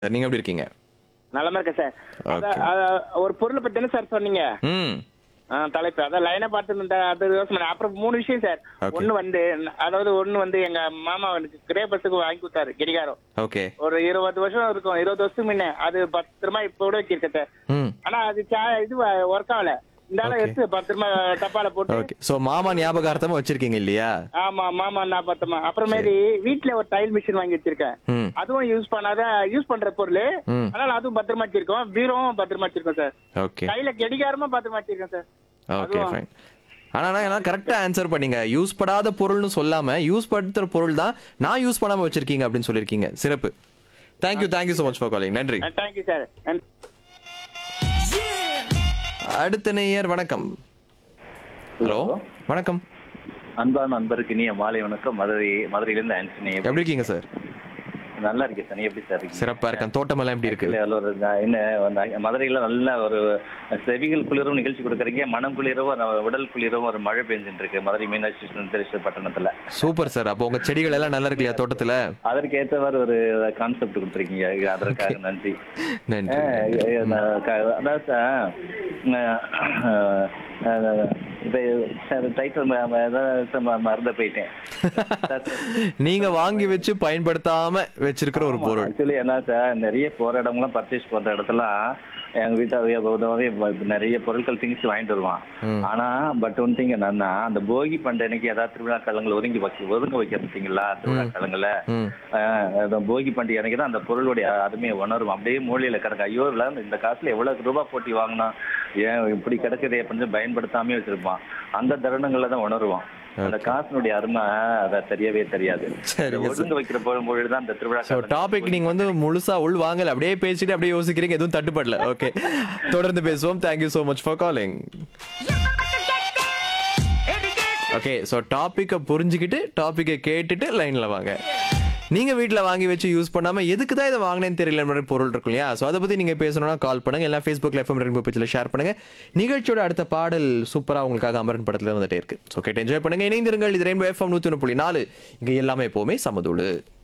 நீங்க எப்படி இருக்கீங்க நலமா இருக்கேன் சார் அதான், Okay. அதான், ஒரு பொருளை பத்தி என்ன சார் சொன்னீங்க ம் ஆ, தலைப்பு அதான் லைனை பார்த்து இருந்த அது யோசனை பண்ணேன். அப்புறம் மூணு விஷயம் சார் Okay. ஒண்ணு வந்து அதாவது ஒண்ணு வந்து எங்க மாமா எனக்கு கிரே பஸ்ஸுக்கு வாங்கி கொடுத்தாரு கடிகாரம் ஓகே ஒரு இருபது வருஷம் இருக்கும் இருபது வருஷத்துக்கு முன்ன அது பத்திரமா இப்ப கூட வச்சிருக்கேன் சார் ம் ஆனா அது சா- இது ஒர்க் ஆகல இந்த ஆளை Okay. எடுத்து பத்திரமா டப்பால போட்டு ஓகே சோ மாமா ஞாபகார்த்தமா வச்சிருக்கீங்க இல்லையா ஆமா மாமா நான் பத்திரமா அப்புறமேரி வீட்டுல ஒரு டைல் மிஷின் வாங்கி வச்சிருக்கேன் ம் அதுவும் யூஸ் பண்ணாத யூஸ் பண்ற பொருள் ம். அதனால அதுவும் பத்திரமா வச்சிருக்கோம் பீரோவும் பத்திரமா வச்சிருக்கோம் சார் ஓகே கையில கடிகாரமா பத்திரமா வச்சிருக்கேன் சார் ஓகே ஃபைன் ஆனா நான் கரெக்டா ஆன்சர் பண்ணீங்க யூஸ் படாத பொருள்னு சொல்லாம யூஸ் படுத்துற பொருள் தான் நான் யூஸ் பண்ணாம வச்சிருக்கீங்க அப்படின்னு சொல்லியிருக்கீங்க சிறப்பு thank you thank you so much for calling நன்றி தேங்க்யூ சார் அடுத்த நேயர் வணக்கம் ஹலோ வணக்கம் அன்பான நண்பருக்கு இனிய மாலை வணக்கம் மதுரை மதுரையிலிருந்து ஆன்சனி எப்படி இருக்கீங்க சார் நல்லா இருக்கேன் சார் நீ எப்படி சார் இருக்கீங்க சிறப்பா இருக்கேன் தோட்டமெல்லாம் எப்படி இருக்கு அதுல ஒரு நான் என்ன அந்த மதுரையில நல்ல ஒரு செவிகள் குளிரும் நிகழ்ச்சி கொடுக்குறீங்க மனம் குளிரவும் நம்ம உடல் குளிரவும் ஒரு மழை பெஞ்சுட்டு இருக்கு மதுரை மீனாட்சி சுந்தரேஸ்வரர் பட்டணத்துல சூப்பர் சார் அப்போ உங்க செடிகள் எல்லாம் நல்லா இருக்கு இல்லையா தோட்டத்துல அதற்கு ஏற்றவாறு ஒரு கான்செப்ட் கொடுத்துருக்கீங்க அதற்காக நன்றி நன்றி அஹ் அஹ் நான் க- அதாவது சார், அஹ் அஹ் இது சார் டைட்டில் மறந்து போயிட்டேன் நீங்க வாங்கி வச்சு பயன்படுத்தாம வச்சிருக்கிற ஒரு பொருள் ஆக்சுவலி என்ன சார் நிறைய போற இடம்லாம் பர்ச்சேஸ் பண்ற இடத்துலாம் எங்க வீட்டாவே நிறைய பொருட்கள் திங்ஸ் வாங்கிட்டு வருவான் ம். ஆனா பட் ஒன் திங் என்னன்னா அந்த போகி பண்ட அன்னைக்கு ஏதாவது திருவிழா காலங்கள் ஒதுங்கி வைக்க ஒதுங்க வைக்க பார்த்தீங்களா திருவிழா காலங்கள்ல ம் ஆஹ் அந்த போகி பண்டிகை அன்னைக்கு தான் அந்த பொருளுடைய அருமையை உணரும் அப்படியே மூலையில கிடக்கு ஐயோ இல்ல இந்த காசுல எவ்வளவு ரூபாய் போட்டி வாங்கினா ஏன் இப்படி கிடக்குதே அப்படின்னு பயன்படுத்தாமே வச்சிருப்பான் அந்த தருணங்கள்ல தான் உணருவான் அந்த காசினுடைய அருமை அதை தெரியவே தெரியாது சரிங்க சார். ஒதுங்க வைக்கிற பொழுது தான் அந்த திருவிழா ஸோ காலங்கள் டாபிக் நீங்க வந்து முழுசா உள் வாங்கல அப்படியே பேசிட்டு அப்படியே யோசிக்கிறீங்க எதுவும் தட்டுப்படல ஓகே தொடர்ந்து பேசுவோம் thank you so much for calling okay so டாப்பிக்கை புரிஞ்சுக்கிட்டு டாப்பிக்கை கேட்டுட்டு லைன்ல வாங்க நீங்க வீட்ல வாங்கி வச்சு யூஸ் பண்ணாம எதுக்கு தான் இதை வாங்கினேன்னு தெரியல மாதிரி பொருள் இருக்கும் இல்லையா ஸோ அதை பத்தி நீங்க பேசணும்னா கால் பண்ணுங்க எல்லாம் ஃபேஸ்புக்ல எஃப்எம் ரெண்டு பேஜ்ல ஷேர் பண்ணுங்க நிகழ்ச்சியோட அடுத்த பாடல் சூப்பரா உங்களுக்காக அமரன் படத்துல வந்துட்டே இருக்கு ஸோ கேட்டு என்ஜாய் பண்ணுங்க இணைந்திருங்கள் இது ரெயின்போ எஃப்எம் நூத்தி ஒன்று புள்ளி நாலு இங்க எல்லாமே எப்பவுமே சமதூளு